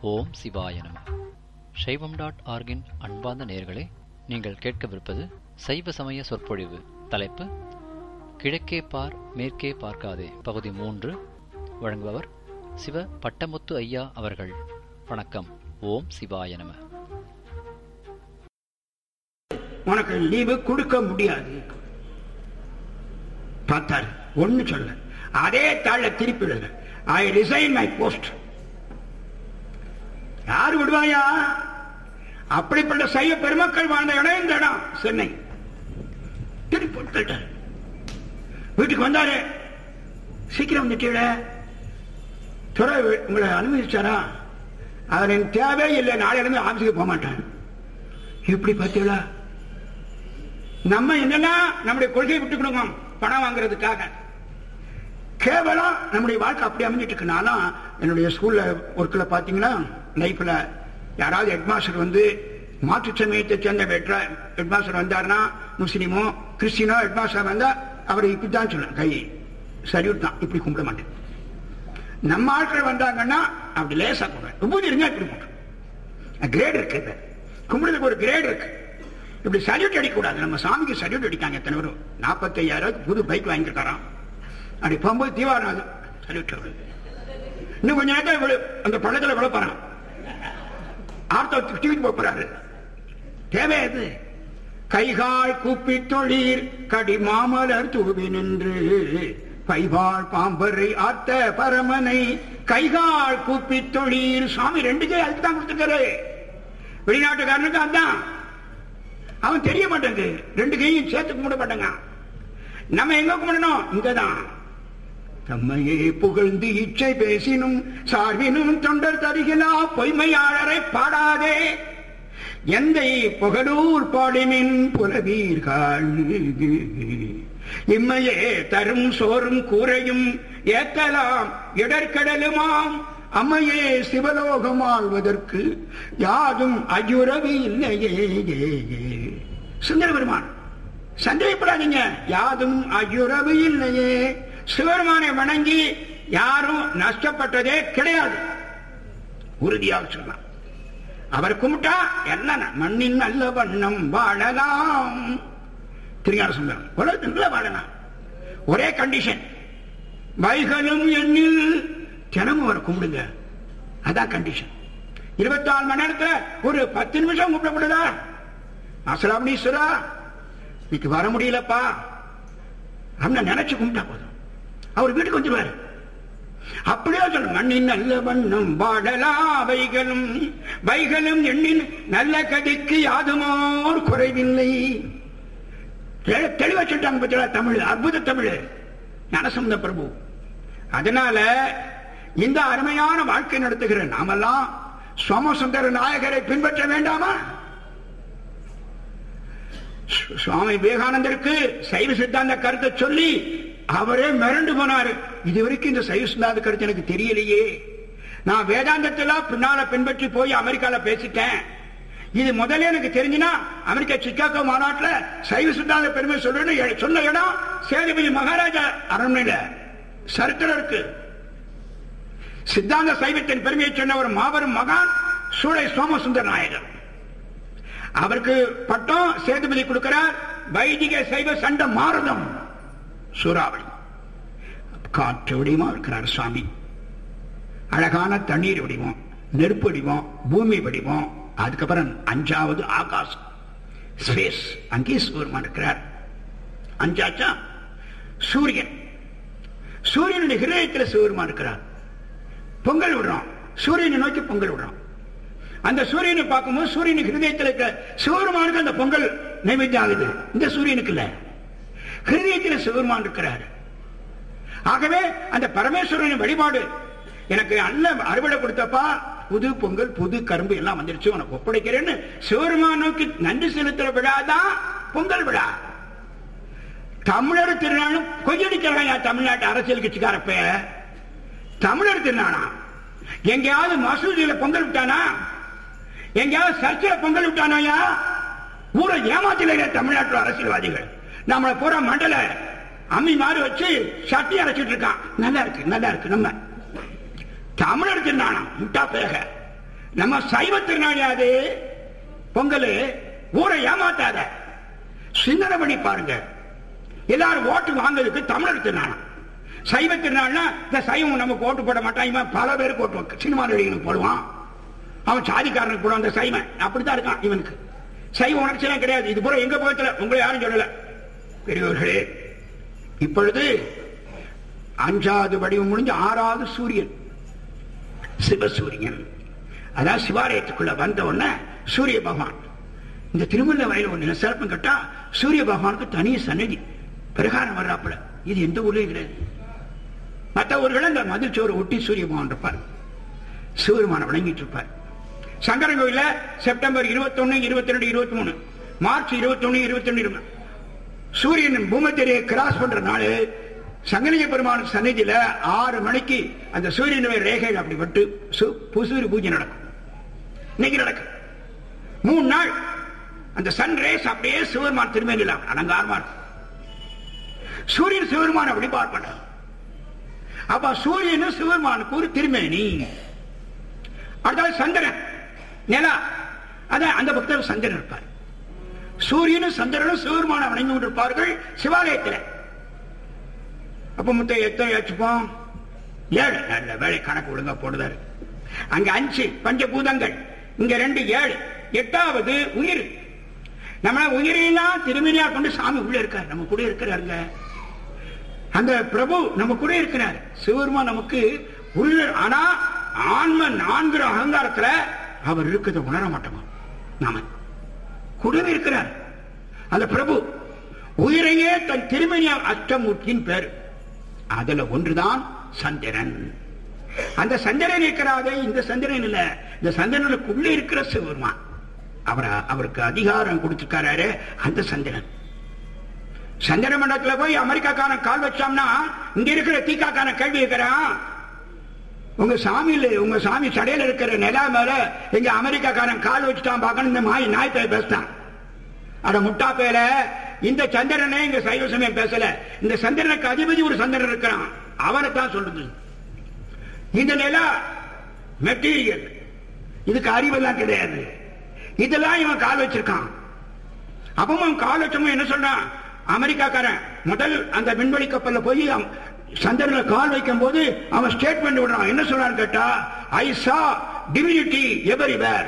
ஓம் சிவாய நம சைவம் டாட் ஆர்கின் அன்பார்ந்த நேயர்களே நீங்கள் கேட்கவிருப்பது சைவ சமய சொற்பொழிவு தலைப்பு கிழக்கே பார் மேற்கே பார்க்காதே பகுதி மூன்று வழங்குபவர் சிவ பட்டமுத்து ஐயா அவர்கள் வணக்கம் ஓம் சிவாய நம உனக்கு லீவு கொடுக்க முடியாது பார்த்தாரு ஒண்ணு சொல்ல அதே தாழ திருப்பி விடுங்க ஐ ரிசைன் மை போஸ்ட் யாரு விடுவாயா அப்படிப்பட்ட சைவ பெருமக்கள் வாழ்ந்த இடம் இந்த இடம் சென்னை திருப்பி போட்டுட்டாரு வீட்டுக்கு வந்தாரு சீக்கிரம் வந்துட்டீங்கள துறை உங்களை அனுமதிச்சாரா அவர் எனக்கு தேவையே இல்லை நாளையில இருந்து ஆபீஸுக்கு போக மாட்டேன் எப்படி பார்த்தீங்களா நம்ம என்னன்னா நம்முடைய கொள்கையை விட்டுக்கணுங்க பணம் வாங்குறதுக்காக கேவலம் நம்முடைய வாழ்க்கை அப்படி அமைஞ்சிட்டு இருக்கு நானும் என்னுடைய ஸ்கூல்ல ஒர்க்கில் பார்த்தீங்கன்னா லைஃப்ல யாராவது ஹெட்மாஸ்டர் வந்து மாற்று சமயத்தை சேர்ந்த ஹெட்மாஸ்டர் வந்தாருன்னா முஸ்லீமோ கிறிஸ்டினோ ஹெட்மாஸ்டர் வந்தா அவரை இப்படித்தான் சொல்லுவேன் கை சல்யூட் தான் இப்படி கும்பிட மாட்டேன் நம்ம ஆட்கள் வந்தாங்கன்னா அப்படி லேசா கும்பிடுவேன் ரொம்ப இருங்க இப்படி கும்பிடுவேன் கிரேட் இருக்கு கும்பிடுறதுக்கு ஒரு கிரேட் இருக்கு இப்படி சல்யூட் அடிக்கக்கூடாது நம்ம சாமிக்கு சல்யூட் அடிக்காங்க எத்தனை பேரும் நாற்பத்தையாயிரம் புது பைக் வாங்கியிருக்காராம் அப்படி போகும்போது தீவாரம் சல்யூட் இன்னும் கொஞ்ச நேரத்தில் அந்த பள்ளத்தில் விழப்பறான் ஆர்த்தோ தூக்கிட்டு போறாரு தேவை அது கைகால் கூப்பி தொழிர் கடி மாமலர் தூவி நின்று பைவாள் பாம்பரை ஆத்த பரமனை கைகால் கூப்பி தொழிர் சுவாமி ரெண்டு கை அதுக்கு தான் கொடுத்துருக்காரு வெளிநாட்டுக்காரனுக்கு அதான் அவன் தெரிய மாட்டேங்குது ரெண்டு கையும் சேர்த்து கும்பிட மாட்டேங்க நம்ம எங்க கும்பிடணும் இங்கதான் தம்மையே புகழ்ந்து இச்சை பேசினும் சார்பினும் தொண்டர் தருகிலா பொய்மையாளரை பாடாதே எந்தை புகழூர் பாடிமின் புலவீர்கள் இம்மையே தரும் சோறும் கூரையும் ஏத்தலாம் இடர்கடலுமாம் அம்மையே சிவலோகம் ஆழ்வதற்கு யாதும் அஜுரவி இல்லையே சுந்தர பெருமான் சந்தேகப்படாதீங்க யாதும் அஜுரவு இல்லையே சிவபெருமானை வணங்கி யாரும் நஷ்டப்பட்டதே கிடையாது உறுதியாக சொன்னார் அவர் கும்பிட்டா என்ன மண்ணின் நல்ல வண்ணம் வாழலாம் திருஞான சுந்தரம் உலகத்தில் நல்ல வாழலாம் ஒரே கண்டிஷன் வைகளும் எண்ணில் தினமும் அவர் கும்பிடுங்க அதான் கண்டிஷன் இருபத்தி நாலு மணி நேரத்துல ஒரு பத்து நிமிஷம் கும்பிடக்கூடாதா அசலாமணீஸ்வரா இன்னைக்கு வர முடியலப்பா அப்படின்னு நினைச்சு கும்பிட்டா போதும் அவர் வீட்டுக்கு வந்துருவாரு அப்படியே சொல்ல மண்ணின் நல்ல வண்ணம் வாடலா வைகளும் வைகளும் எண்ணின் நல்ல கதிக்கு யாதுமோர் குறைவில்லை தெளிவா சொல்லிட்டாங்க பத்தியா தமிழ் அற்புத தமிழ் ஞானசம்பந்த பிரபு அதனால இந்த அருமையான வாழ்க்கை நடத்துகிற நாமெல்லாம் சோமசுந்தர நாயகரை பின்பற்ற வேண்டாமா சுவாமி விவேகானந்தருக்கு சைவ சித்தாந்த கருத்தை சொல்லி அவரே மிரண்டு போனாரு இது வரைக்கும் இந்த சைவ சித்தாந்த கருத்து எனக்கு தெரியலையே நான் வேதாந்தத்துல பின்னால பின்பற்றி போய் அமெரிக்கால பேசிட்டேன் இது முதல்ல எனக்கு தெரிஞ்சுனா அமெரிக்கா சிக்காகோ மாநாட்டில் சைவ சித்தாந்த பெருமை சொல்லணும் சொன்ன இடம் சேதுபதி மகாராஜா அரண்மனையில சரித்திரம் இருக்கு சித்தாந்த சைவத்தின் பெருமையை சொன்ன ஒரு மாபெரும் மகான் சூளை சோமசுந்தர நாயகர் அவருக்கு பட்டம் சேதுபதி கொடுக்கிறார் வைதிக சைவ சண்ட மாரதம் சூறாவளி காற்று வடிவம் இருக்கிறார் சுவாமி அழகான தண்ணீர் வடிவம் நெருப்பு வடிவம் பூமி வடிவம் அதுக்கப்புறம் அஞ்சாவது ஆகாசம் ஸ்பேஸ் அங்கே சூரியன் இருக்கிறார் அஞ்சாச்சா சூரியன் சூரியனுடைய ஹிரதயத்தில் சிவருமா இருக்கிறார் பொங்கல் விடுறோம் சூரியனை நோக்கி பொங்கல் விடுறோம் அந்த சூரியனை பார்க்கும்போது சூரியனுக்கு ஹிருதயத்தில் இருக்க சிவருமானுக்கு அந்த பொங்கல் நைவேத்தியம் ஆகுது இந்த சூரியனுக்கு இல்ல ஹிருதயத்தில் சிவருமான் இருக்கிறார் ஆகவே அந்த பரமேஸ்வரனின் வழிபாடு எனக்கு நல்ல அறுவடை கொடுத்தப்பா புது பொங்கல் புது கரும்பு எல்லாம் வந்துருச்சு உனக்கு ஒப்படைக்கிறேன்னு சிவருமானுக்கு நன்றி செலுத்துற விழா தான் பொங்கல் விழா தமிழர் திருநாளும் கொய்யடிக்கிறாங்க தமிழ்நாட்டு அரசியல் கட்சிக்காரப்ப தமிழர் திருநாளா எங்கேயாவது மசூதியில பொங்கல் விட்டானா எங்கேயாவது சர்ச்சில் பொங்கல் விட்டானாயா ஊரை ஏமாத்தில தமிழ்நாட்டு அரசியல்வாதிகள் நம்மளை பூரா மண்டல அம்மி மாறி வச்சு சட்டி அரைச்சிட்டு இருக்கான் நல்லா இருக்கு நல்லா இருக்கு நம்ம தமிழர் திருநாளம் முட்டா பேக நம்ம சைவ திருநாளியாது பொங்கல் ஊரை ஏமாத்தாத சிந்தனை பண்ணி பாருங்க எல்லாரும் ஓட்டு வாங்குறதுக்கு தமிழர் திருநாள் சைவ திருநாள்னா இந்த சைவம் நமக்கு ஓட்டு போட மாட்டான் இவன் பல பேருக்கு ஓட்டு சினிமா நடிகனுக்கு போடுவான் அவன் சாதிக்காரனுக்கு போடுவான் அந்த சைவன் அப்படித்தான் இருக்கான் இவனுக்கு சைவ உணர்ச்சியெல்லாம் கிடையாது இது பூரா எங்க போகத்துல உங்களை யாரும் சொல்லல பெரியவர்களே இப்பொழுது அஞ்சாவது வடிவம் முடிஞ்சு ஆறாவது சூரியன் சிவசூரியன் அதான் சிவாலயத்துக்குள்ள வந்த உடனே சூரிய பகவான் இந்த திருமல்ல வயல ஒண்ணு சிறப்பு கேட்டா சூரிய பகவானுக்கு தனி சன்னதி பிரகாரம் வர்றாப்புல இது எந்த ஊர்லயும் கிடையாது மற்ற ஊர்கள் அந்த மதில் சோறு ஒட்டி சூரிய பகவான் இருப்பார் சிவருமான வணங்கிட்டு இருப்பார் சங்கரன் கோயில்ல செப்டம்பர் இருபத்தொன்னு இருபத்தி ரெண்டு இருபத்தி மூணு மார்ச் இருபத்தொன்னு இருபத்தி ரெண்டு சூரியன் பூமத்திரையை கிராஸ் பண்ற நாள் சங்கலிங்க பெருமான சந்நிதியில ஆறு மணிக்கு அந்த சூரியனுடைய ரேகைகள் அப்படி விட்டு புசூரி பூஜை நடக்கும் இன்னைக்கு நடக்கும் மூணு நாள் அந்த சன் ரேஸ் அப்படியே சிவருமான் திருமேனில அலங்காரமா இருக்கும் சூரியன் சிவருமான வழிபாடு பண்ண அப்ப சூரியனும் சிவருமானுக்கு ஒரு திருமேனி அடுத்தது சந்திரன் நிலா அதான் அந்த பக்தர் சந்திரன் இருப்பார் சூரியனும் சந்திரனும் சிவருமான வணங்கி கொண்டிருப்பார்கள் சிவாலயத்தில் அப்ப மொத்தம் எத்தனை வச்சுப்போம் ஏழு நல்ல வேலை கணக்கு ஒழுங்கா போடுதாரு அங்க அஞ்சு பஞ்சபூதங்கள் இங்க ரெண்டு ஏழு எட்டாவது உயிர் நம்ம உயிரெல்லாம் திருமணியா கொண்டு சாமி உள்ள இருக்கார் நம்ம கூட இருக்கிறாருங்க அந்த பிரபு நம்ம கூட இருக்கிறார் சிவருமா நமக்கு உள்ள ஆனா ஆன்ம நான்கு அகங்காரத்துல அவர் இருக்கிறத உணர மாட்டோமா நாம கூடவே இருக்கிறார் அந்த பிரபு உயிரையே தன் திருமணியா அஷ்டமூர்த்தியின் பேர் அதுல ஒன்றுதான் சந்திரன் அந்த சந்திரன் இருக்கிறாதே இந்த சந்திரன் இல்ல இந்த சந்திரனுக்குள்ள இருக்கிற சிவருமான் அவர் அவருக்கு அதிகாரம் கொடுத்திருக்காரு அந்த சந்திரன் சந்திர மண்டலத்துல போய் அமெரிக்காக்காரன் கால் வச்சோம்னா இங்க இருக்கிற தீக்காக்கான கேள்வி இருக்கிறான் உங்க சாமியில உங்க சாமி சடையில இருக்கிற நிலா மேல எங்க அமெரிக்காக்காரன் கால் வச்சுட்டான் பார்க்கணும் இந்த மாய் நாய் பேர் பேசிட்டான் அட முட்டா பேல இந்த சந்திரனே இங்க சைவ சமயம் பேசல இந்த சந்திரனுக்கு அதிபதி ஒரு சந்திரன் இருக்கிறான் அவனை தான் சொல்றது இந்த நிலா மெட்டீரியல் இதுக்கு அறிவெல்லாம் கிடையாது இதெல்லாம் இவன் கால் வச்சிருக்கான் அப்பவும் கால் வச்சவன் என்ன சொல்றான் அமெரிக்காக்காரன் முதல் அந்த விண்வெளி கப்பல்ல போய் சந்திரன்ல கால் வைக்கும் போது அவன் ஸ்டேட்மெண்ட் விடுறான் என்ன சொல்றான்னு கேட்டா ஐ சா டிவினிட்டி எவரிவேர்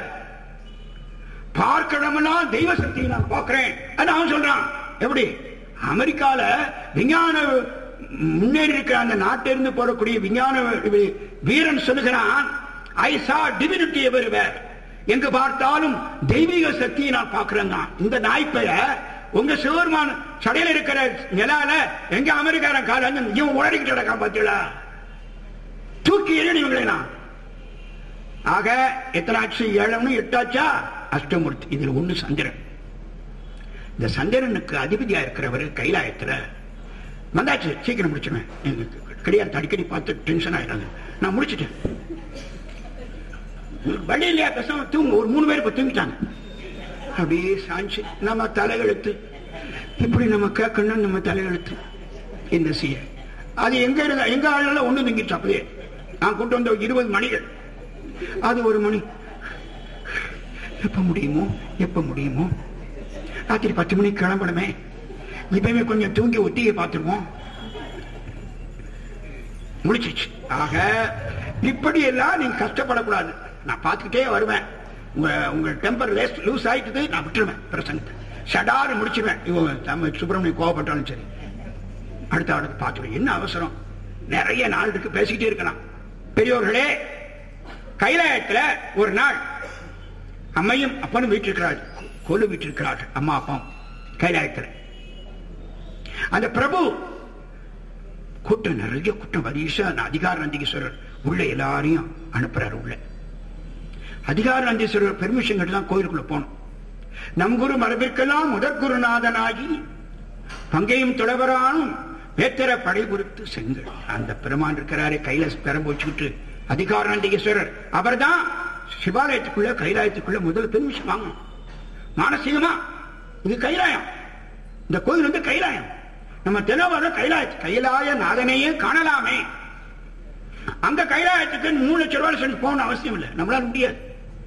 பார்க்கணும்னா தெய்வ சக்தியை நான் பார்க்கிறேன் அவன் சொல்றான் எப்படி அமெரிக்கால விஞ்ஞான முன்னேறி இருக்கிற அந்த நாட்டிலிருந்து போடக்கூடிய விஞ்ஞான வீரன் சொல்லுகிறான் ஐ சா டிவினிட்டி எவரிவேர் எங்க பார்த்தாலும் தெய்வீக சக்தியை நான் பார்க்கிறேங்க இந்த நாய்ப்பைய உங்க சிவருமான சடையில இருக்கிற நிலால எங்க அமெரிக்காரன் கால இவன் உடறிக்கிட்டு கிடக்கான் பாத்தீங்களா தூக்கி எறிவீங்களா ஆக எத்தனாச்சு ஏழு எட்டாச்சா அஷ்டமூர்த்தி இதுல ஒண்ணு சந்திரன் இந்த சந்திரனுக்கு அதிபதியா இருக்கிறவர் கைலாயத்துல வந்தாச்சு சீக்கிரம் முடிச்சிருவேன் கிடையாது அடிக்கடி பார்த்து டென்ஷன் ஆயிடாங்க நான் முடிச்சிட்டேன் வழி இல்லையா பேசாம தூங்க ஒரு மூணு பேர் இப்ப தூங்கிட்டாங்க அப்படியே சாஞ்சி நம்ம தலையெழுத்து இப்படி நம்ம கேட்கணும் நம்ம தலையெழுத்து என்ன செய்ய அது எங்க இருந்தா எங்க ஆளுல ஒண்ணு தூங்கிட்டு அப்படியே நான் கொண்டு வந்த இருபது மணிகள் அது ஒரு மணி எப்ப முடியுமோ எப்ப முடியுமோ ராத்திரி பத்து மணிக்கு கிளம்பணுமே இப்பவே கொஞ்சம் தூங்கி ஒத்தியை பார்த்துருவோம் முடிச்சிச்சு ஆக இப்படி எல்லாம் நீங்க கஷ்டப்படக்கூடாது நான் பார்த்துக்கிட்டே வருவேன் உங்க உங்க டெம்பர் லேஸ் லூஸ் ஆயிட்டுது நான் விட்டுருவேன் பிரசங்கத்தை ஷடாரு முடிச்சிருவேன் இவன் நம்ம சுப்பிரமணியம் கோவப்பட்டாலும் சரி அடுத்த அடுத்து பார்த்துருவேன் என்ன அவசரம் நிறைய நாள் இருக்கு பேசிக்கிட்டே இருக்கலாம் பெரியோர்களே கைலாயத்துல ஒரு நாள் அம்மையும் அப்பனும் வீட்டிருக்கிறாள் கொலு வீட்டிருக்கிறார்கள் அம்மா அப்பா கைலாயத்தில் அந்த பிரபு கூட்டம் நிறைய கூட்டம் வரிசா அதிகார நந்திகேஸ்வரர் உள்ள எல்லாரையும் அனுப்புறாரு உள்ள அதிகார நந்தீஸ்வரர் பெர்மிஷன் கட்டு தான் கோயிலுக்குள்ள போனோம் நம் குரு மரபிற்கெல்லாம் முதற் குருநாதனாகி பங்கையும் தொடவரானும் வேத்தர படை குறித்து செங்கல் அந்த பெருமான் இருக்கிறாரே கையில பெரம் வச்சுக்கிட்டு அதிகார நந்திகேஸ்வரர் அவர் தான் சிவாலயத்துக்குள்ள கைலாயத்துக்குள்ள முதல் பெர்மிஷன் வாங்கணும் மானசீகமா இது கைலாயம் இந்த கோயில் வந்து கைலாயம் நம்ம தினவர கைலாய கைலாய நாதனையே காணலாமே அந்த கைலாயத்துக்கு மூணு லட்சம் ரூபாய் சொல்லி போகணும் அவசியம் இல்லை நம்மளால முடியாது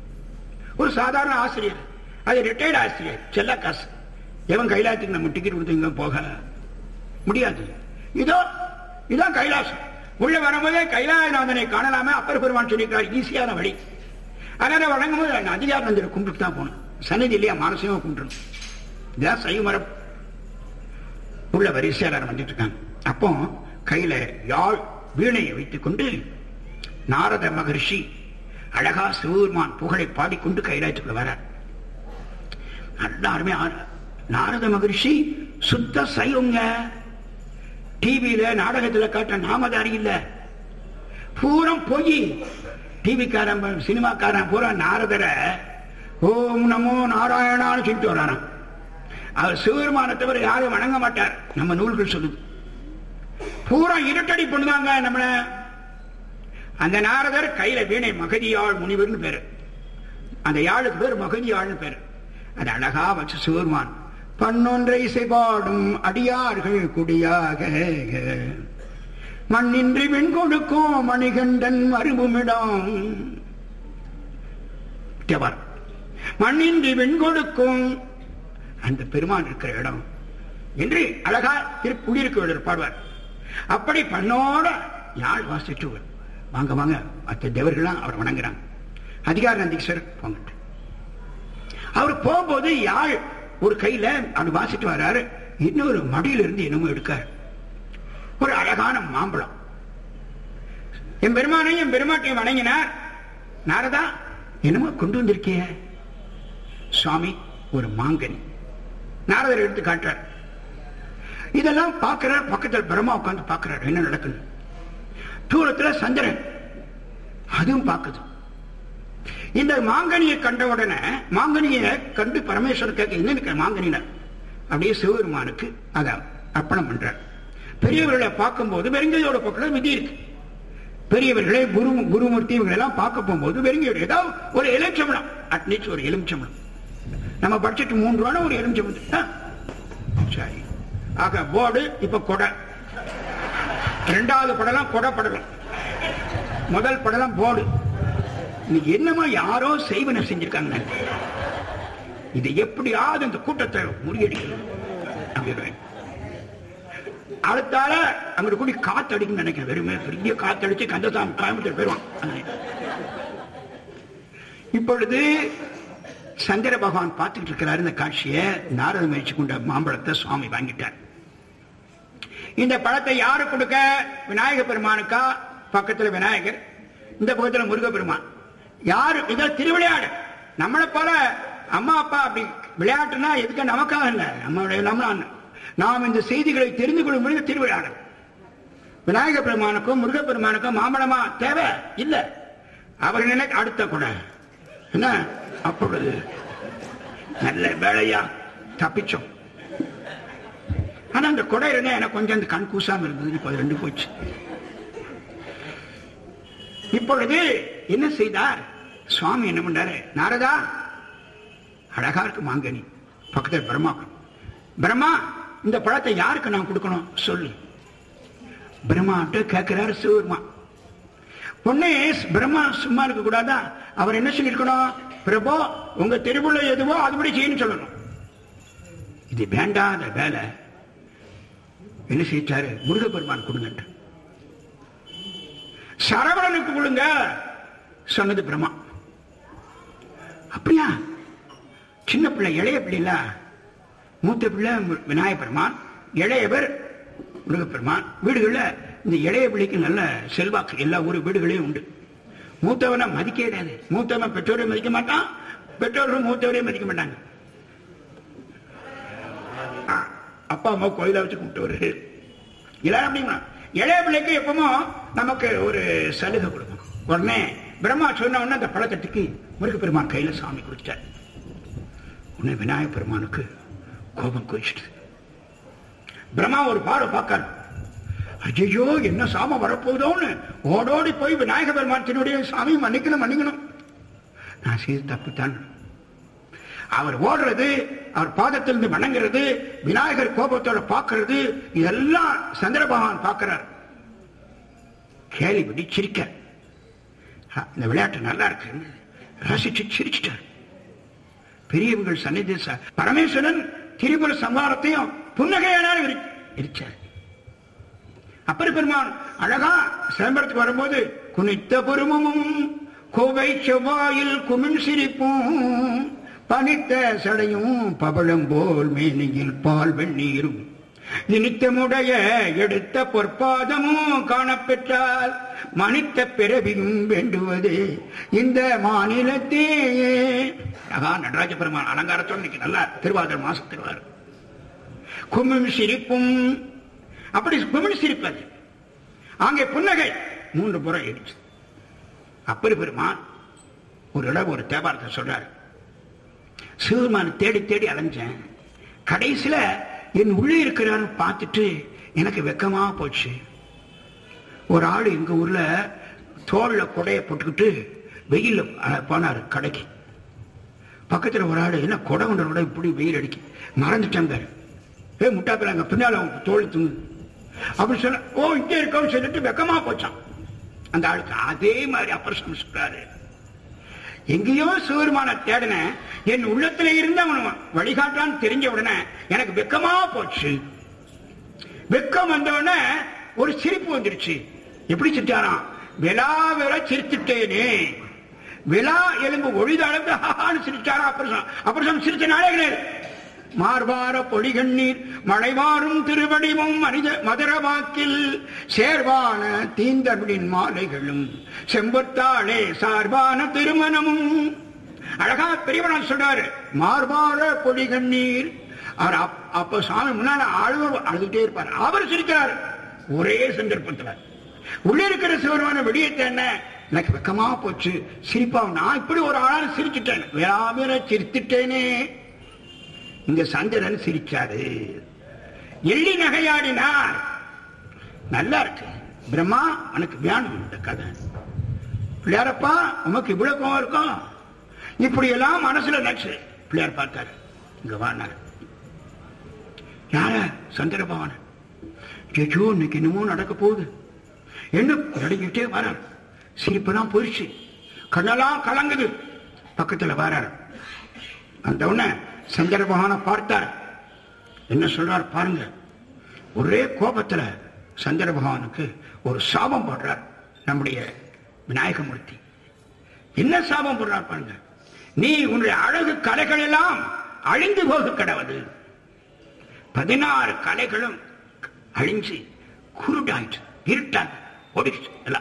ஒரு சாதாரண ஆசிரியர் அது ரிட்டையர்ட் ஆசிரியர் செல்ல காசு எவன் கைலாயத்துக்கு நம்ம டிக்கெட் கொடுத்து இங்க போக முடியாது இதோ இதான் கைலாசம் உள்ள வரும்போதே கைலாயநாதனை காணலாமே அப்பர் பெருமான் சொல்லியிருக்கார் ஈஸியான வழி அதனால வழங்கும் போது நான் அதிகார நந்திர கும்பிட்டு தான் போகணும் சன்னதி இல்லையா மானசையும் கும்பிட்டுணும் இதான் சைவமரம் உள்ள வரிசையாளர் வந்துட்டு இருக்காங்க அப்போ கையில யாழ் வீணையை வைத்துக் கொண்டு நாரத மகரிஷி அழகா சிவபெருமான் புகழை பாடிக்கொண்டு கைலாயத்துக்குள்ள வரார் எல்லாருமே ஆ- நாரத மகரிஷி சுத்த சைவங்க டிவியில நாடகத்துல காட்டுற நாமதாரி இல்ல பூரம் பொய் டிவிக்காரன் சினிமாக்காரன் பூரா நாரதரை ஓம் நமோ நாராயணான்னு சொல்லிட்டு வராராம் அவர் சிவபெருமான தவிர யாரும் வணங்க மாட்டார் நம்ம நூல்கள் சொல்லுது பூரா இருட்டடி பண்ணுதாங்க நம்மள அந்த நாரதர் கையில வீணை மகதியாள் முனிவர்னு பேரு அந்த யாழுக்கு பேர் மகதியாள்னு பேரு அது அழகா வச்சு சிவருமான் பன்னொன்றை இசைபாடும் அடியார்கள் குடியாக மண்ணின்றி வெண் கொடுக்கும் மணிகண்டன் மறுபுமிடம் தேவார். மண்ணின்றி வெண் கொடுக்கும் அந்த பெருமான் இருக்கிற இடம் என்று அழகா திருக்குடியிருக்க பாடுவார் அப்படி பண்ணோட யாழ் வாசிட்டு வாங்க வாங்க மற்ற தேவர்கள்லாம் அவர் வணங்குறாங்க அதிகார நந்தீஸ்வரர் போங்கட்டு அவர் போகும்போது யாழ் ஒரு கையில அவர் வாசிட்டு வர்றாரு இன்னொரு மடியில இருந்து என்னமோ எடுக்காரு ஒரு அழகான மாம்பழம் என் பெருமானையும் என் பெருமாட்டையும் வணங்கினார் நாரதா என்னமோ கொண்டு வந்திருக்கிய சுவாமி ஒரு மாங்கனி நாரதர் எடுத்து காட்டுறார் இதெல்லாம் பார்க்கிறார் பக்கத்தில் பிரம்மா உட்கார்ந்து பார்க்கிறார் என்ன நடக்குது தூரத்துல சந்திரன் அதுவும் பார்க்குது இந்த மாங்கனியை கண்ட உடனே மாங்கனியை கண்டு பரமேஸ்வரர் கேட்க என்ன இருக்கு மாங்கனின அப்படியே சிவபெருமானுக்கு அதை அர்ப்பணம் பண்றார் பெரியவர்களை பார்க்கும்போது வெறுங்கையோட பக்கம் விதி இருக்கு பெரியவர்களே குரு குருமூர்த்தி இவங்களை எல்லாம் பார்க்க போகும்போது வெறுங்கையோட ஏதாவது ஒரு எலுமிச்சம்பளம் அட்லீஸ்ட் ஒரு எலுமிச்சம்பளம் நம்ம பட்ஜெட் மூன்று ரூபா ஒரு எலுமிச்சம்பளம் ஆ, சரி ஆக போர்டு இப்ப கொடை ரெண்டாவது படலாம் கொடை படலம் முதல் படலம் போர்டு இன்னைக்கு என்னமா யாரோ செய்வன செஞ்சிருக்காங்க இது எப்படியாவது இந்த கூட்டத்தை முறியடிக்கணும் அப்படின்னு அடுத்தால அங்கிட்டு கூடி காத்தடிக்கும் நினைக்கிறேன் வெறுமே பெரிய காத்தடிச்சு கந்தசாமி கோயம்புத்தூர் போயிடுவான் அங்கே. இப்பொழுது சந்திர பகவான் பார்த்துக்கிட்டு இருக்கிறாரு இந்த காட்சியை நாரத முயற்சி கொண்ட மாம்பழத்தை சுவாமி வாங்கிட்டார் இந்த பழத்தை யாரு கொடுக்க விநாயக பெருமானுக்கா பக்கத்துல விநாயகர் இந்த பக்கத்துல முருக பெருமான் யாரு இத திருவிளையாடு நம்மளை போல அம்மா அப்பா அப்படி விளையாட்டுனா எதுக்கு நமக்காக இல்ல நம்மளுடைய நம்ம நாம் இந்த செய்திகளை தெரிந்து கொள்ளும் பொழுது திருவிளையாடல் விநாயக பெருமானுக்கும் முருக பெருமானுக்கும் மாம்பழமா தேவை இல்ல அவர் நினை அடுத்த கூட என்ன அப்பொழுது நல்ல வேலையா தப்பிச்சோம் ஆனா அந்த கொடை இருந்தா எனக்கு கொஞ்சம் அந்த கண் கூசாம இருந்தது இப்ப அது ரெண்டு போச்சு இப்பொழுது என்ன செய்தார் சுவாமி என்ன பண்ணாரு நாரதா அழகா இருக்கு மாங்கனி பக்கத்தில் பிரம்மா பிரம்மா இந்த பழத்தை யாருக்கு நான் கொடுக்கணும் சொல்லு பிரம்மாட்ட கேட்கிறாரு சிவருமா பொண்ணே பிரம்மா சும்மா இருக்க கூடாதா அவர் என்ன சொல்லியிருக்கணும் பிரபு உங்க திருவுள்ள எதுவோ அதுபடி செய்யணும் சொல்லணும் இது வேண்டாத வேலை என்ன செய்தாரு முருகப்பெருமான் கொடுங்க சரவணனுக்கு கொடுங்க சொன்னது பிரம்மா அப்படியா சின்ன பிள்ளை இளைய பிள்ளைல மூத்த பிள்ளை மு- விநாயக பெருமான் இளையவர் முருகப்பெருமான் வீடுகள்ல இந்த இளைய பிள்ளைக்கு நல்ல செல்வாக்கு எல்லா ஊர் வீடுகளையும் உண்டு மூத்தவனை மதிக்க கிடையாது மூத்தவன் பெற்றோரை மதிக்க மாட்டான் பெற்றோர்கள் மூத்தவரையும் மதிக்க மாட்டாங்க ஆ, அப்பா அம்மா கோயில வச்சு கூப்பிட்டு எல்லாரும் அப்படிங்களா இளைய பிள்ளைக்கு எப்பவுமோ நமக்கு ஒரு சலுகை கொடுக்கும் உடனே பிரம்மா சொன்ன உடனே அந்த பழக்கத்துக்கு முருகப்பெருமான் கையில சாமி கொடுத்தார் உடனே விநாயக பெருமானுக்கு கோபம் குறிச்சிட்டு பிரம்மா ஒரு பார்வை பார்க்காரு ஐயோ என்ன சாம வரப்போகுதோன்னு ஓடோடி போய் விநாயக பெருமான் திருடைய சாமி மன்னிக்கணும் மன்னிக்கணும் நான் செய்து தப்புத்தான் அவர் ஓடுறது அவர் பாதத்திலிருந்து வணங்குறது விநாயகர் கோபத்தோட பார்க்கிறது இதெல்லாம் சந்திர பகவான் பார்க்கிறார் கேள்விப்படி சிரிக்க அ, இந்த விளையாட்டு நல்லா இருக்கு ரசிச்சு சிரிச்சிட்டார் பெரியவங்கள் சன்னிதி ச- பரமேஸ்வரன் திரிபுர சம்ஹாரத்தையும் புன்னகையானால் இருச்சார் அப்பர் பெருமான் அழகா சிதம்பரத்துக்கு வரும்போது குனித்த புருமமும் கோவை செவ்வாயில் குமிழ் சிரிப்பும் பனித்த சடையும் பவளம் போல் மேனியில் பால் வெந்நீரும் நினித்தமுடைய எடுத்த பொற்பாதமும் காணப்பெற்றால் மனித்த பிறவியும் வேண்டுவது இந்த மாநிலத்தே அழகா நடராஜ பெருமான் அலங்காரத்தோடு இன்னைக்கு நல்லா திருவாதிரை மாசம் திருவாரு குமிழ் சிரிப்பும் அப்படி குமிழ் சிரிப்பது அங்கே புன்னகை மூன்று புறம் இடிச்சு அப்பர் பெருமான் ஒரு இடம் ஒரு தேவாரத்தை சொல்றாரு சிவபெருமான் தேடி தேடி அலைஞ்சேன் கடைசியில என் உள்ளே இருக்கிறான்னு பார்த்துட்டு எனக்கு வெக்கமா போச்சு ஒரு ஆள் எங்க ஊர்ல தோல்ல கொடைய போட்டுக்கிட்டு வெயில்ல அஹ், போனாரு கடைக்கு பக்கத்துல ஒரு ஆள் என்ன கொடை கொண்ட கூட இப்படி வெயில் அடிக்கு மறந்துட்டாங்க ஏ முட்டாப்பில் அங்க பின்னால அவன் தோல் துணு அப்படி சொன்ன ஓ இங்கே இருக்கோம்னு சொல்லிட்டு வெக்கமா போச்சான் அந்த ஆளுக்கு அதே மாதிரி அப்புறம் சொல்றாரு எங்கேயோ சிவருமான தேடின என் உள்ளத்துல இருந்து அவன் வழிகாட்டான்னு தெரிஞ்ச உடனே எனக்கு வெக்கமா போச்சு வெக்கம் வந்த உடனே ஒரு சிரிப்பு வந்துருச்சு எப்படி சிரிச்சாராம் விழா விழ சிரித்துட்டேனே விழா எலும்பு ஒழித அளவுக்கு ஹான்னு சிரிச்சாரா அப்புறம் அப்புறம் சிரிச்ச நாளே கிடையாது மார்பார பொடிகண்ணீர் மழைவாரும் திருவடிவும் மனித மதுர வாக்கில் சேர்வான தீந்தமிழின் மாலைகளும் செம்பொத்தாளே சார்பான திருமணமும் அழகா பெரியவன் சொல்றாரு மார்பார பொடிகண்ணீர் அவர் அப்- அப்ப சாமி முன்னால ஆழ்வர் அழுதுட்டே இருப்பார் அவர் சிரிக்கிறார் ஒரே சந்தர்ப்பத்துல உள்ள இருக்கிற சிவருமான வெளியேற்ற என்ன எனக்கு வெக்கமா போச்சு சிரிப்பா நான் இப்படி ஒரு ஆளான சிரிச்சுட்டேன் வேளாம சிரித்துட்டேனே இங்க சந்திரன் சிரிச்சாரு எள்ளி நகையாடினார் நல்லா இருக்கு பிரம்மா எனக்கு வேணும் இந்த கதை பிள்ளையாரப்பா உமக்கு இவ்வளவு கோவம் இருக்கும் இப்படி எல்லாம் மனசுல நினைச்சு பிள்ளையார் பார்த்தாரு இங்க வானாரு யார சந்திர பகவான் ஜெஜோ இன்னைக்கு என்னமோ நடக்க போகுது என்ன நடுங்கிட்டே வரார் சிரிப்பெல்லாம் போயிடுச்சு கண்ணெல்லாம் கலங்குது பக்கத்துல வரார் அந்த உடனே சந்திர பகவானை பார்த்தார் என்ன சொல்றார் பாருங்க ஒரே கோபத்துல சந்திர பகவானுக்கு ஒரு சாபம் போடுறார் நம்முடைய விநாயகமூர்த்தி என்ன சாபம் போடுறார் பாருங்க நீ உன்னுடைய அழகு கலைகள் எல்லாம் அழிந்து போக கடவுது பதினாறு கலைகளும் அழிஞ்சு குருடாயிற்று இருட்டாங்க ஓடிச்சு எல்லாம்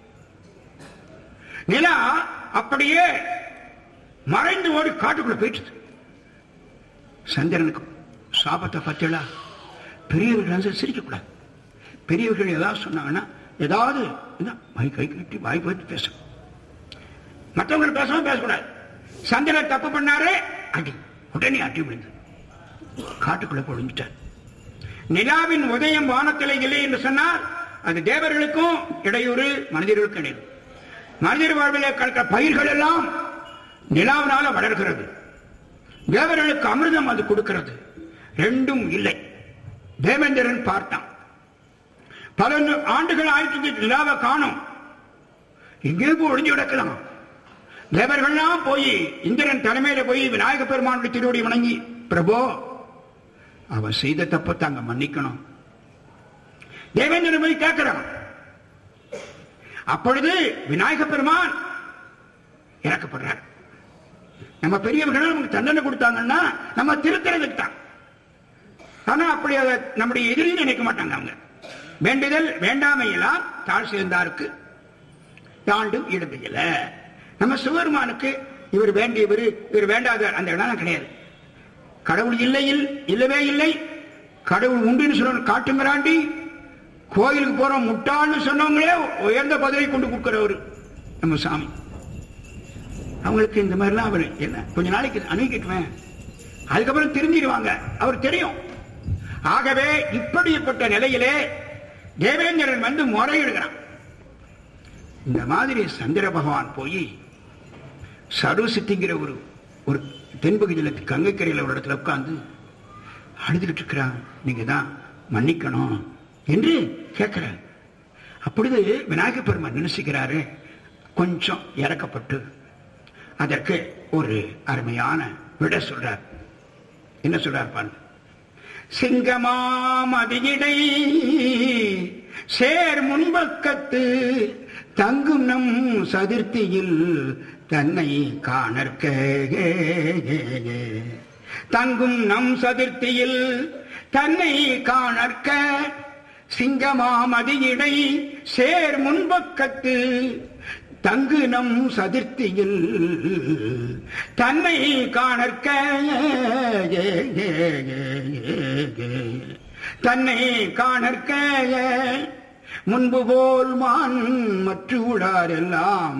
நிலா அப்படியே மறைந்து ஓடி காட்டுக்குள்ள போயிடுச்சு சந்திரனுக்கு சாபத்தை பத்தியலா பெரியவர்கள் வந்து சிரிக்கக்கூடாது பெரியவர்கள் ஏதாவது சொன்னாங்கன்னா ஏதாவது இந்த மை கை கட்டி வாய் போட்டு பேசணும் மற்றவங்க பேசாம பேசக்கூடாது சந்திரன் தப்பு பண்ணாரு அடி உடனே அடி விழுந்து காட்டுக்குள்ள பொழிஞ்சிட்டார் நிலாவின் உதயம் வானத்தில் இல்லை என்று சொன்னால் அது தேவர்களுக்கும் இடையூறு மனிதர்களுக்கும் இடையூறு மனிதர் வாழ்வில் கலக்கிற பயிர்கள் எல்லாம் நிலாவினால வளர்கிறது தேவர்களுக்கு அமிர்தம் அது கொடுக்கிறது ரெண்டும் இல்லை தேவேந்திரன் பார்த்தான் பல நூ- ஆண்டுகள் ஆயிரத்தி நிலாவை காணும் இங்கே போய் ஒளிஞ்சு கிடக்கலாம் தேவர்கள்லாம் போய் இந்திரன் தலைமையில போய் விநாயக பெருமானுடைய திருவடி வணங்கி பிரபோ அவன் செய்த தப்பை தாங்க மன்னிக்கணும் தேவேந்திரன் போய் கேட்கிறான் அப்பொழுது விநாயக பெருமான் இறக்கப்படுறார் நம்ம பெரியவர்கள் நமக்கு தண்டனை கொடுத்தாங்கன்னா நம்ம திருத்துறதுக்கு தான் ஆனா அப்படி அதை நம்முடைய எதிரி நினைக்க மாட்டாங்க அவங்க வேண்டுதல் வேண்டாமையெல்லாம் தாழ் சேர்ந்தாருக்கு தாண்டும் இடுமையில நம்ம சிவருமானுக்கு இவர் வேண்டியவர் இவர் வேண்டாத அந்த இடம் கிடையாது கடவுள் இல்லையில் இல்லவே இல்லை கடவுள் உண்டுன்னு சொன்ன காட்டுமிராண்டி கோயிலுக்கு போறோம் முட்டாள்னு சொன்னவங்களே உயர்ந்த பதவி கொண்டு கொடுக்கிறவர் நம்ம சாமி அவங்களுக்கு இந்த மாதிரிலாம் அவர் என்ன கொஞ்ச நாளைக்கு அணுகிட்டுவேன் அதுக்கப்புறம் திருந்திடுவாங்க அவர் தெரியும் ஆகவே இப்படிப்பட்ட நிலையிலே தேவேந்திரன் வந்து முறையிடுகிறான் இந்த மாதிரி சந்திர பகவான் போய் சருசித்திங்கிற ஒரு ஒரு தென்பகுதியில் கங்கைக்கரையில் ஒரு இடத்துல உட்கார்ந்து அழுதுகிட்டு இருக்கிறான் நீங்க தான் மன்னிக்கணும் என்று கேட்கிறார் அப்பொழுது விநாயகப் பெருமான் நினைச்சுக்கிறாரு கொஞ்சம் இறக்கப்பட்டு அதற்கு ஒரு அருமையான விட சொல்றார் என்ன சொல்றார் பாருங்க சிங்கமாமதியிடை சேர் முன்பக்கத்து தங்கும் நம் சதுர்த்தியில் தன்னை காணற்க தங்கும் நம் சதுர்த்தியில் தன்னை காணற்க சிங்கமாமதியிடை சேர் முன்பக்கத்து தங்கு நம் சதுர்த்தியில் தன்னை காணற்க தன்னை காணற்க முன்பு போல் மான் மற்றுளாரெல்லாம்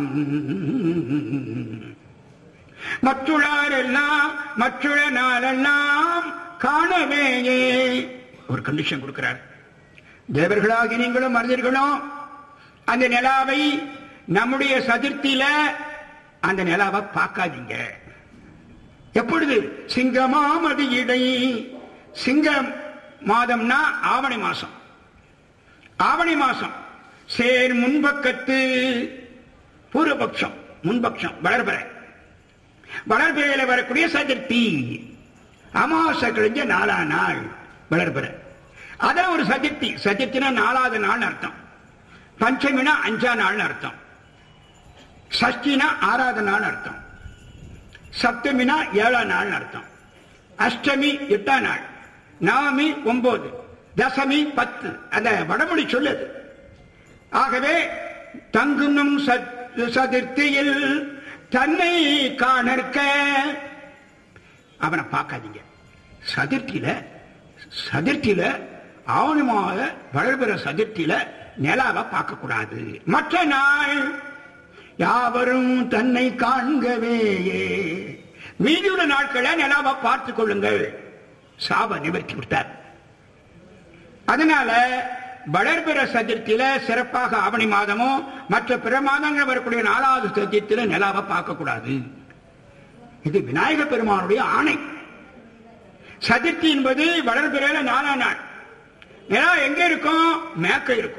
மற்றுளாரெல்லாம் மற்றுள நாளெல்லாம் காணவேயே ஒரு கண்டிஷன் கொடுக்கிறார் தேவர்களாகி நீங்களும் மனிதர்களும் அந்த நிலாவை நம்முடைய சதுர்த்தியில அந்த நிலாவை பார்க்காதீங்க எப்பொழுது சிங்கமாமது இடை சிங்கம் மாதம்னா ஆவணி மாசம் ஆவணி மாசம் சேர் முன்பக்கத்து பூர்வபக்ஷம் முன்பக்ஷம் வளர்பிறை வளர்பிறையில வரக்கூடிய சதுர்த்தி அமாவாசை கழிஞ்ச நாலா நாள் வளர்பிறை அதான் ஒரு சதுர்த்தி சதுர்த்தினா நாலாவது நாள் அர்த்தம் பஞ்சமினா அஞ்சா நாள் அர்த்தம் சஷ்டினா ஆறாவது நாள் அர்த்தம் சப்தமினா ஏழாம் நாள் அர்த்தம் அஷ்டமி எட்டாம் நாள் நவமி ஒன்பது தசமி பத்து அந்த வடமொழி சொல்லுது ஆகவே தங்குனும் சதுர்த்தியில் தன்னை காணற்க அவனை பார்க்காதீங்க சதுர்த்தியில சதுர்த்தியில ஆவணமாக வளர்பிற சதுர்த்தியில நிலாவை பார்க்க கூடாது மற்ற நாள் யாவரும் தன்னை காண்கவேயே மீதியுள்ள நாட்களை நிலாவை பார்த்துக் கொள்ளுங்கள் சாப நிவர்த்தி கொடுத்தார் அதனால வளர்பிற சதுர்த்தியில சிறப்பாக ஆவணி மாதமும் மற்ற பிற மாதங்கள் வரக்கூடிய நாலாவது சதுர்த்தியில நிலாவை பார்க்க கூடாது இது விநாயக பெருமானுடைய ஆணை சதுர்த்தி என்பது வளர்பிறையில நாலாம் நாள் நிலா எங்க இருக்கும் மேக்க இருக்கும்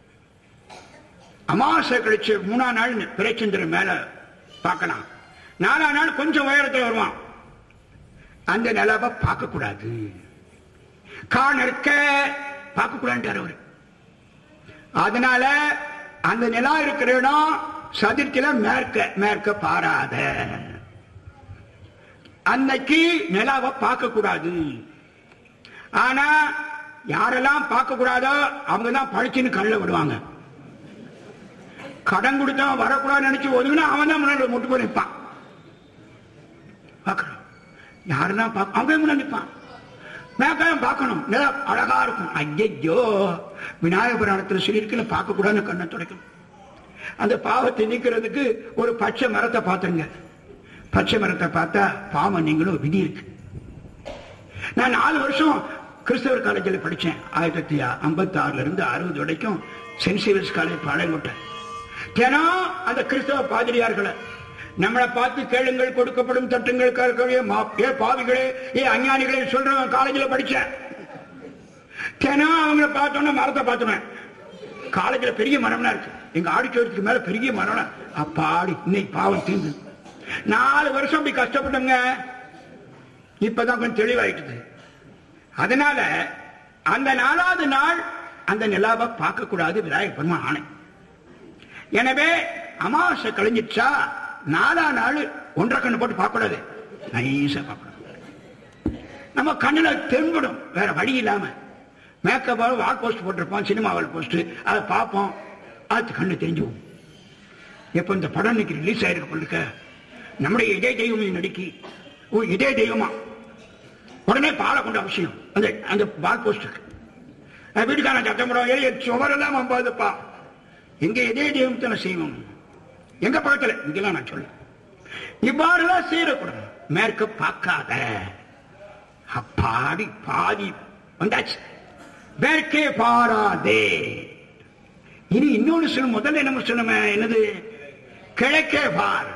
அமாவாசை கழிச்சு மூணாம் நாள் பிறைச்சந்திரன் மேல பார்க்கலாம் நாலாம் நாள் கொஞ்சம் உயரத்தில் வருவான் அந்த நிலவை பார்க்க கூடாது காணற்க பார்க்க கூடாது அவரு அதனால அந்த நிலா இருக்கிற இடம் சதுர்த்தில மேற்க மேற்க பாராத அன்னைக்கு நிலாவை பார்க்க கூடாது ஆனா யாரெல்லாம் பார்க்க கூடாதோ அவங்க தான் பழிச்சுன்னு கண்ணில் விடுவாங்க கடன் கொடுத்தா வரக்கூடாதுன்னு நினைச்சு ஒதுங்கினா அவன் தான் முன்னாடி முட்டு போய் நிற்பான் பார்க்கணும் யாரெல்லாம் பார்க்க அவன் முன்னாடி நிற்பான் மேற்காலம் பார்க்கணும் நிலா அழகா இருக்கும் ஐயோ விநாயக புராணத்தில் சொல்லியிருக்கல பார்க்க கூடாதுன்னு கண்ணை துடைக்கணும் அந்த பாவத்தை நீக்கிறதுக்கு ஒரு பச்சை மரத்தை பார்த்துருங்க பச்சை மரத்தை பார்த்தா பாவம் நீங்களும் விதி இருக்கு நான் நாலு வருஷம் கிறிஸ்தவர் காலேஜில் படித்தேன் ஆயிரத்தி ஐம்பத்தி ஆறுல இருந்து அறுபது வரைக்கும் சென்ட் சேவியர்ஸ் காலேஜ் பாளையங்கோட்டை தினம் அந்த கிறிஸ்தவ பாதிரியார்களை நம்மளை பார்த்து கேளுங்கள் கொடுக்கப்படும் தட்டுங்கள் கேட்கவே ஏ பாவிகளே ஏ அஞ்ஞானிகளே சொல்றேன் காலேஜில் படிச்சேன் தினம் அவங்கள பார்த்தோன்னா மரத்தை பார்த்துனேன் காலேஜில் பெரிய மரம்னா இருக்கு எங்க ஆடிட்டோரியத்துக்கு மேல பெரிய மரம் அப்பாடி இன்னைக்கு பாவம் தீர்ந்து நாலு வருஷம் அப்படி கஷ்டப்பட்டங்க இப்பதான் கொஞ்சம் தெளிவாயிட்டுது அதனால அந்த நாலாவது நாள் அந்த நிலாவை பார்க்க கூடாது விநாயக பெருமான் ஆணை எனவே அமாவாசை கழிஞ்சிச்சா நாலா நாள் ஒன்றரை கண்ணு போட்டு பார்க்க கூடாது நைஸா பார்க்கணும் நம்ம கண்ணுல தென்படும் வேற வழி இல்லாம மேக்கப் வால் போஸ்ட் போட்டிருப்போம் சினிமா வால் போஸ்ட் அதை பார்ப்போம் அது கண்ணு தெரிஞ்சுவோம் எப்ப இந்த படம் இன்னைக்கு ரிலீஸ் ஆயிருக்கு இருக்க நம்முடைய இதே தெய்வம் நடிக்கி ஓ இதே தெய்வமா உடனே பாலை கொண்ட அவசியம் அந்த அந்த பால் போஸ்டுக்கு வீட்டுக்கான சத்தம் போடுவோம் ஏ சுவரெல்லாம் வம்பாதுப்பா எங்க இதே தெய்வத்தை செய்வோம் எங்க பக்கத்துல இங்கெல்லாம் நான் சொல்ல இவ்வாறுலாம் செய்யக்கூடாது மேற்க பார்க்காத அப்பாடி பாதி வந்தாச்சு மேற்கே பாராதே இனி இன்னொன்னு சொல்லும் முதல்ல என்ன சொல்லுமே என்னது கிழக்கே பார்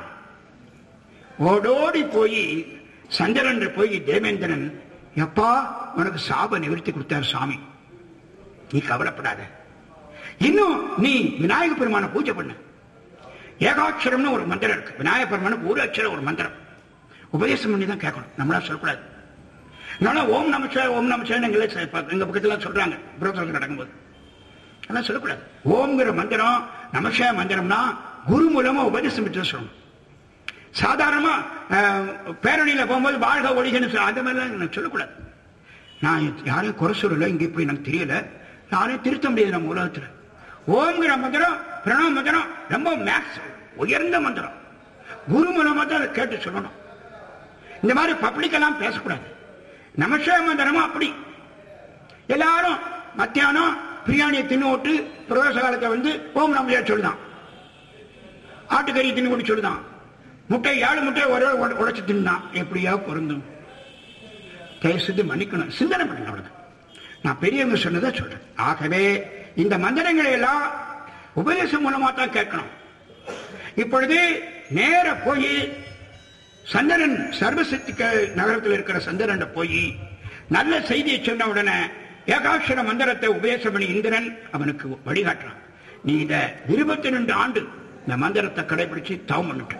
ஓடோடி போய் சந்திரன் போய் தேவேந்திரன் எப்பா உனக்கு சாப நிவர்த்தி கொடுத்தார் சாமி நீ கவலைப்படாத இன்னும் நீ விநாயக பெருமான பூஜை பண்ண ஏகாட்சரம்னு ஒரு மந்திரம் இருக்கு விநாயகர் பெருமானுக்கு ஒரு அட்சரம் ஒரு மந்திரம் உபதேசம் பண்ணி தான் கேட்கணும் நம்மளா சொல்லக்கூடாது அதனால ஓம் நமச்சிவாய ஓம் நமச்சிவாய எங்களை ச- ப- எங்க பக்கத்துல சொல்றாங்க புரோதர்கள் நடக்கும்போது அதெல்லாம் சொல்லக்கூடாது ஓம்ங்கிற மந்திரம் நமசிவாய மந்திரம்னா குரு மூலமா உபதேசம் பெற்று சொல்லணும் சாதாரணமா அஹ், பேரணியில போகும்போது வாழ்க ஒழிகன்னு சொல்ல அந்த மாதிரிலாம் நான் சொல்லக்கூடாது நான் யாரையும் குறை சொல்லல இங்க இப்படி எனக்கு தெரியல யாரையும் திருத்த முடியாது நம்ம உலகத்துல ஓம்ங்கிற மந்திரம் பிரணவ மந்திரம் ரொம்ப மேக்ஸ் உயர்ந்த மந்திரம் குரு மூலமா தான் அதை கேட்டு சொல்லணும் இந்த மாதிரி பப்ளிக் எல்லாம் பேசக்கூடாது நமசிவாய மந்திரமும் அப்படி எல்லாரும் மத்தியானம் பிரியாணியை தின்னு விட்டு பிரதோஷ காலத்தை வந்து ஓம் நமசியா சொல்லுதான் ஆட்டுக்கறி தின்னு கொண்டு சொல்லுதான் முட்டை ஏழு முட்டை ஒரே உட- உடைச்சு தின்னான் எப்படியா பொருந்தும் தயவு செய்து மன்னிக்கணும் சிந்தனை பண்ணுங்க அவ்வளவுதான் நான் பெரியவங்க சொன்னதை சொல்றேன் ஆகவே இந்த மந்திரங்களை எல்லாம் உபதேசம் மூலமா தான் கேட்கணும் இப்பொழுது நேர போய் சந்திரன் சர்வசக்தி க- நகரத்தில் இருக்கிற சந்திரன் போய் நல்ல செய்தியை சொன்ன உடனே ஏகாட்சர மந்திரத்தை உபதேசம் பண்ணி இந்திரன் அவனுக்கு வழிகாட்டுறான் நீ இத இருபத்தி ரெண்டு ஆண்டு இந்த மந்திரத்தை கடைபிடிச்சு தவம் பண்ணிட்டு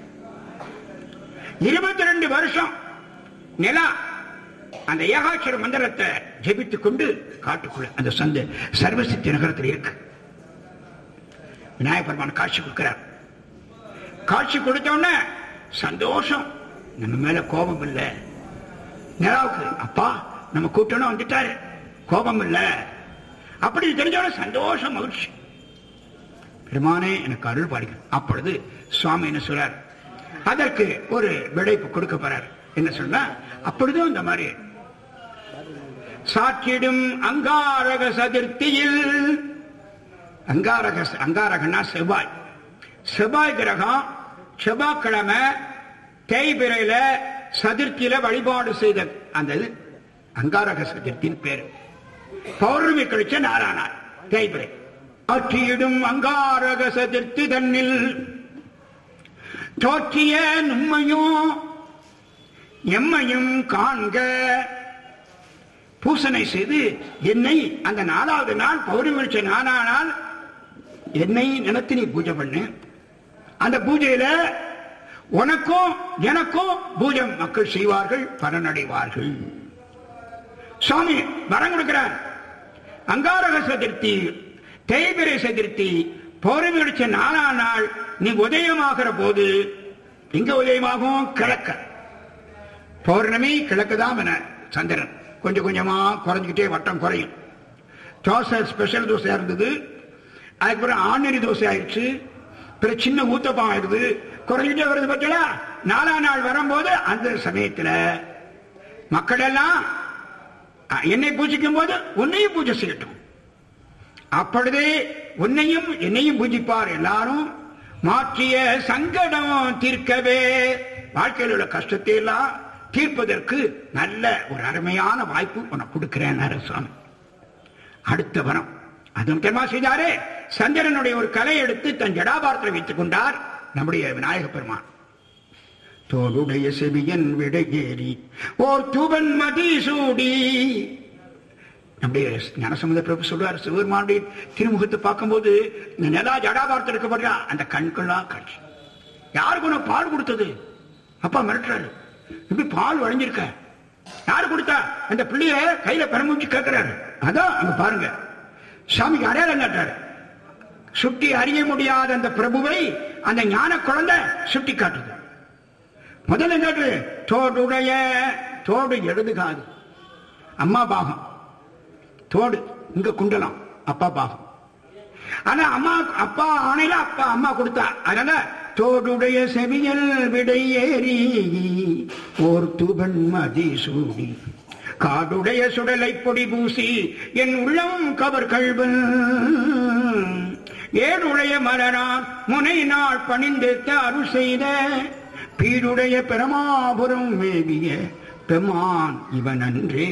இருபத்தி ரெண்டு வருஷம் நிலா அந்த ஏகாட்சர மந்திரத்தை ஜெபித்துக் கொண்டு காட்டுக்குள்ள அந்த சந்த சர்வசித்தி நகரத்தில் இருக்கு விநாயகர் பெருமான் காட்சி கொடுக்கிறார் காட்சி கொடுத்த உடனே சந்தோஷம் நம்ம மேல கோபம் இல்ல நிலாவுக்கு அப்பா நம்ம கூட்டணும் வந்துட்டாரு கோபம் இல்ல அப்படி தெரிஞ்சவன சந்தோஷம் மகிழ்ச்சி பெருமானே எனக்கு அருள் பாருங்க அப்பொழுது சுவாமி என்ன சொல்றார் அதற்கு ஒரு விடைப்பு கொடுக்க போறார் என்ன சொன்னா அப்பொழுதும் இந்த மாதிரி சாற்றிடும் அங்காரக சதுர்த்தியில் அங்காரக அங்காரகன்னா செவ்வாய் செவ்வாய் கிரகம் செவ்வாய்க்கிழமை தேய்பிரையில சதுர்த்தியில வழிபாடு செய்த அந்த இது அங்காரக சதுர்த்தின்னு பேரு பௌர்ணமி கழிச்ச நாளானார் தேய்பிரை ஆற்றியிடும் அங்காரக சதுர்த்தி தன்னில் தோற்றிய நும்மையும் எம்மையும் காண்க பூசனை செய்து என்னை அந்த நாலாவது நாள் பௌர்ணமி கழிச்ச நாளானால் என்னை நினைத்து நீ பூஜை பண்ணு அந்த பூஜையில உனக்கும் எனக்கும் பூஜை மக்கள் செய்வார்கள் பலனடைவார்கள் சுவாமி வரம் கொடுக்கிறார் அங்காரக சதுர்த்தி தேய்பிரை சதுர்த்தி பௌர்ணமி அடிச்ச நாலாம் நாள் நீ உதயமாகிற போது எங்க உதயமாகும் கிழக்க பௌர்ணமி கிழக்குதான் என சந்திரன் கொஞ்சம் கொஞ்சமா குறைஞ்சிக்கிட்டே வட்டம் குறையும் தோசை ஸ்பெஷல் தோசையா இருந்தது அதுக்கப்புறம் ஆர்டினரி தோசை ஆயிடுச்சு பிறகு சின்ன ஊத்தப்பம் ஆயிடுது குறைஞ்சிட்டே வருது பத்தியா நாலாம் நாள் வரும்போது அந்த சமயத்துல மக்கள் எல்லாம் அஹ், என்னை பூஜிக்கும் போது உன்னையும் பூஜை செய்யட்டும் அப்பொழுதே உன்னையும் என்னையும் பூஜிப்பார் எல்லாரும் மாற்றிய சங்கடம் தீர்க்கவே வாழ்க்கையில் உள்ள கஷ்டத்தை எல்லாம் தீர்ப்பதற்கு நல்ல ஒரு அருமையான வாய்ப்பு உனக்கு கொடுக்கிறேன் சுவாமி அடுத்த வரம் அது முக்கியமா செய்தாரே சந்திரனுடைய ஒரு கலை எடுத்து தன் ஜடாபாரத்தில் வைத்துக் கொண்டார் நம்முடைய விநாயக பெருமான் தோளுடைய செவியன் விடையேறி ஓர் தூவன் மதி சூடி நம்முடைய ஞானசமுத பிரபு சொல்றார் சிவபெருமானுடைய திருமுகத்தை பார்க்கும்போது இந்த நிலா ஜடாபாரத்தில் இருக்கப்படுறா அந்த கண்கொள்ளா காட்சி யாருக்கு உனக்கு பால் கொடுத்தது அப்பா மிரட்டுறாரு இப்படி பால் வளைஞ்சிருக்க யாரு கொடுத்தா அந்த பிள்ளைய கையில பெருமூச்சு கேட்கிறாரு அதான் அங்க பாருங்க சாமிக்கு அடையாளம் காட்டுறாரு சுட்டி அறிய முடியாத அந்த பிரபுவை அந்த ஞான குழந்தை சுட்டி காட்டுது முதல்ல காட்டு தோடுடைய தோடு இடது காது அம்மா பாகம் தோடு இங்க குண்டலம் அப்பா பாகம் ஆனா அம்மா அப்பா ஆணையில அப்பா அம்மா கொடுத்தா அதனால தோடுடைய செவியல் விடை ஏறி ஓர் துபன் மதி சூடி காடுடைய சுடலை பொடி பூசி என் உள்ளம் கவர் கல்வன் ஏடுடைய மலரான் முனை நாள் பணிந்தெத்த அருள் செய்த பீடுடைய பெருமாபுரம் மேவிய பெமான் இவன் அன்றே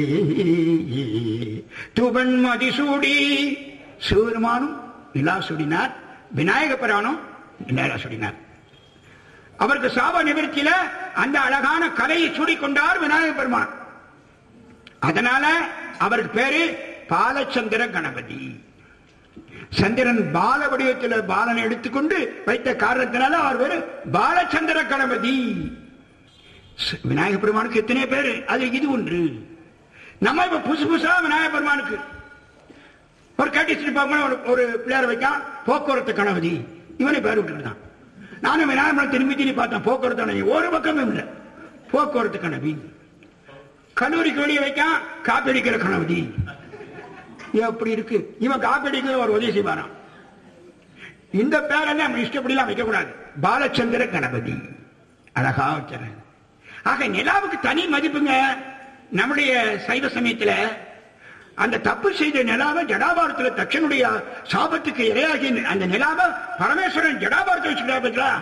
துபன் மதிசூடி சிவபெருமானும் நிலா சுடினார் விநாயக பெருமானும் நிலா சுடினார் அவருக்கு சாப நிவர்த்தியில அந்த அழகான கலையை சூடிக்கொண்டார் விநாயக பெருமான் அதனால அவருக்கு பேரு பாலச்சந்திர கணபதி சந்திரன் பால வடிவத்தில் பாலனை எடுத்துக்கொண்டு வைத்த காரணத்தினால அவர் பேரு பாலச்சந்திர கணபதி ச- விநாயக பெருமானுக்கு எத்தனை பேரு அது இது ஒன்று நம்ம இப்ப புதுசு புதுசா விநாயக பெருமானுக்கு ஒரு கட்டிச்சு பார்க்கணும் ஒரு ஒரு பிள்ளையார் வைக்கான் போக்குவரத்து கணபதி இவனை பேர் விட்டுருந்தான் நானும் விநாயகர் திரும்பி திரும்பி பார்த்தேன் போக்குவரத்து கணபதி ஒரு பக்கமும் இல்லை போக்குவரத்து கணபதி கல்லூரிக்கு வெளியே வைக்கான் காப்பீடிக்கிற கணபதி எப்படி இருக்கு இவன் காப்பீடிக்கிற ஒரு உதவி செய்வாராம் இந்த பேரெல்லாம் நம்ம இஷ்டப்படிலாம் வைக்கக்கூடாது பாலச்சந்திர கணபதி அழகா வச்சாரு ஆக நிலாவுக்கு தனி மதிப்புங்க நம்முடைய சைவ சமயத்துல அந்த தப்பு செய்த நிலாவை ஜடாபாரத்துல தட்சனுடைய சாபத்துக்கு இரையாகி அந்த நிலாவை பரமேஸ்வரன் ஜடாபாரத்தை வச்சுக்கிறா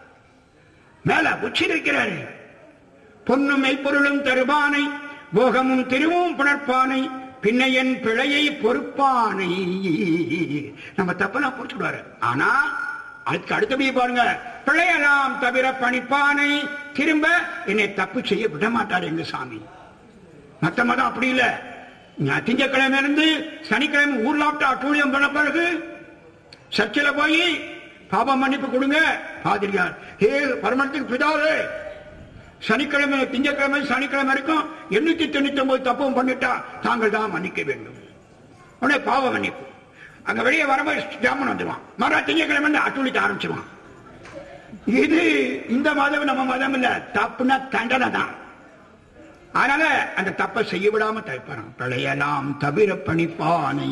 மேல உச்சி இருக்கிறாரு பொன்னும் மெய்ப்பொருளும் தருபானை போகமும் திருவும் புணர்ப்பானை பின்னையன் பிழையை பொறுப்பானை நம்ம தப்பெல்லாம் பொறுத்துடுவாரு ஆனா அதுக்கு அடுத்தபடி பாருங்க பிழையெல்லாம் தவிர பணிப்பானை திரும்ப என்னை தப்பு செய்ய விட மாட்டார் எங்க சாமி மத்த மதம் அப்படி இல்ல நான் திங்கக்கிழமை இருந்து சனிக்கிழமை ஊர்லாப்டா அட்டூழியம் பண்ண பிறகு சர்ச்சில் போய் பாப மன்னிப்பு கொடுங்க பாதிரியார் ஹே பரமத்துக்கு பிதாவே சனிக்கிழமை திங்கக்கிழமை சனிக்கிழமை வரைக்கும் எண்ணூத்தி தொண்ணூத்தி ஒன்பது தப்பும் பண்ணிட்டா தாங்கள் தான் மன்னிக்க வேண்டும் உடனே பாவ மன்னிப்பு அங்க வெளியே வரும்போது ஜாமன் வந்துடுவான் மறு திங்கக்கிழமை இருந்து அட்டுழிக்க ஆரம்பிச்சிருவான் இது இந்த மதம் நம்ம மதம் இல்ல தப்புனா தண்டனை தான் அதனால அந்த தப்பை செய்ய விடாம தவிப்பாராம் பிழையலாம் தவிர பணிப்பானை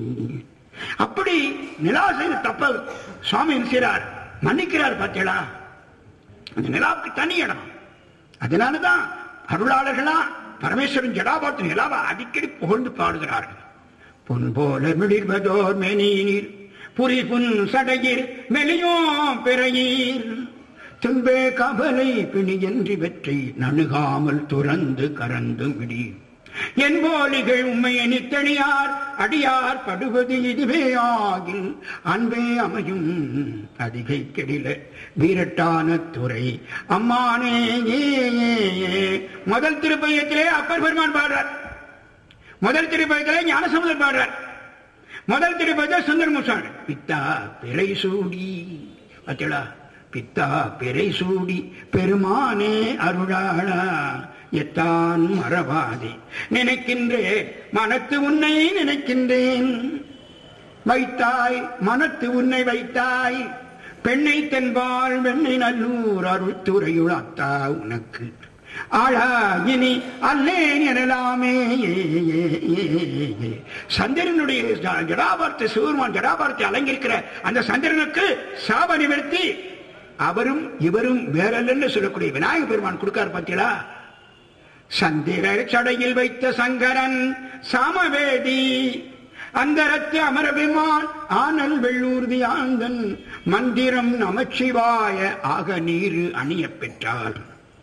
அப்படி நிலா செய்த தப்ப சுவாமி என்ன செய்றார் மன்னிக்கிறார் பார்த்தீங்களா அந்த நிலாவுக்கு தனி இடம் அதனாலதான் அருளாளர்களா பரமேஸ்வரன் ஜடாபாத்து நிலாவை அடிக்கடி புகழ்ந்து பாடுகிறார்கள் பொன் போல மிளிர்வதோர் மெனீர் புரி புன் சடையீர் மெலியோம் பிறையீர் துன்பே கவலை பிணியன்றி வெற்றி நணுகாமல் துறந்து கறந்து விடி என் போலிகள் உண்மையை நித்தணியார் அடியார் படுவது இதுவே ஆகில் அன்பே அமையும் அதிகை கெடில வீரட்டான துறை அம்மானே ஏ, ஏ, ஏ. முதல் திருப்பயத்திலே அப்பர் பெருமான் பாடுறார் முதல் திருப்பயத்திலே ஞானசமுதர் பாடுறார் முதல் திருப்பதில சுந்தரமுசாமி பித்தா பிறை சூடி பார்த்தீங்களா பித்தா பிறை சூடி பெருமானே அருளாளா எத்தான் மறவாதே நினைக்கின்றேன் மனத்து உன்னை நினைக்கின்றேன் வைத்தாய் மனத்து உன்னை வைத்தாய் பெண்ணை தென்பால் வெண்ணை நல்லூர் அருள்துறையுள் அத்தா உனக்கு ஆளா இனி அல்லேன் எனலாமே ஏ, ஏ, ஏ, ஏ. சந்திரனுடைய ஜ- ஜடாபாரத்தை சிவருமான் ஜடாபாரத்தை அலங்கிருக்கிற அந்த சந்திரனுக்கு சாப நிவர்த்தி அவரும் இவரும் வேறல்லன்னு சொல்லக்கூடிய விநாயக பெருமான் கொடுக்காரு பார்த்தீங்களா சந்திரர் சடையில் வைத்த சங்கரன் சாமவேதி அந்தரத்து அமரபிமான் ஆனல் வெள்ளூர்தி ஆந்தன் மந்திரம் நமச்சிவாய ஆக நீரு அணியப் பெற்றார்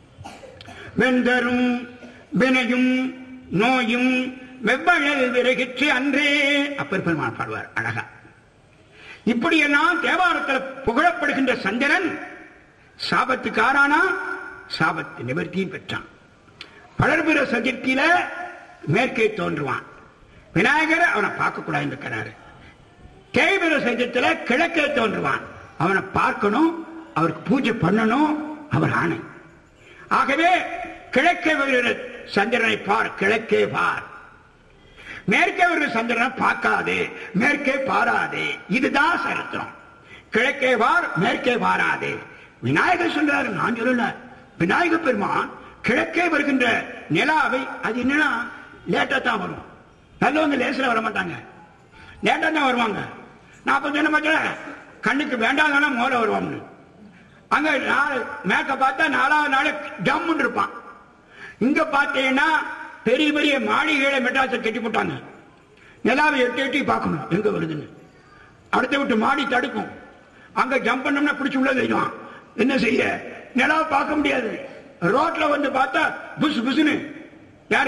வெந்தரும் வினையும் நோயும் வெவ்வழல் விறகிற்று அன்றே அப்பர் பெருமான் பாடுவார் அழகா இப்படியெல்லாம் தேவாரத்தில் புகழப்படுகின்ற சந்திரன் சாபத்துக்கு ஆறானா சாபத்து நிவர்த்தியும் பெற்றான் பலர்பிற சதுர்த்தியில மேற்கே தோன்றுவான் விநாயகர் அவனை பார்க்க கூடாது இருக்கிறாரு தேய்பிர சதுர்த்தியில கிழக்கே தோன்றுவான் அவனை பார்க்கணும் அவருக்கு பூஜை பண்ணணும் அவர் ஆணை ஆகவே கிழக்கே வருகிற சந்திரனை பார் கிழக்கே பார் மேற்கே வருகிற சந்திரனை பார்க்காதே மேற்கே பாராதே இதுதான் சரித்திரம் கிழக்கே வார் மேற்கே வாராதே விநாயகர் சொல்றாரு நான் சொல்லல விநாயக பெருமான் கிழக்கே வருகின்ற நிலாவை அது என்னன்னா லேட்டா தான் வரும் நல்லவங்க லேசில் வர மாட்டாங்க லேட்டா தான் வருவாங்க நான் அப்ப சொன்ன பார்த்தா கண்ணுக்கு வேண்டாங்கன்னா மோல வருவாங்க அங்க நாலு மேற்க பார்த்தா நாலாவது நாள் ஜம்முன்னு இருப்பான் இங்க பார்த்தீங்கன்னா பெரிய பெரிய மாளிகைகளை மெட்ராஸை கட்டி போட்டாங்க நிலாவை எட்டி எட்டி பார்க்கணும் எங்க வருதுன்னு அடுத்த விட்டு மாடி தடுக்கும் அங்க ஜம்ப் பண்ணோம்னா பிடிச்சு உள்ள தெரியும் என்ன செய்ய நிலாவை பார்க்க முடியாது ரோட்ல வந்து பார்த்தா புஸ் புஸ்னு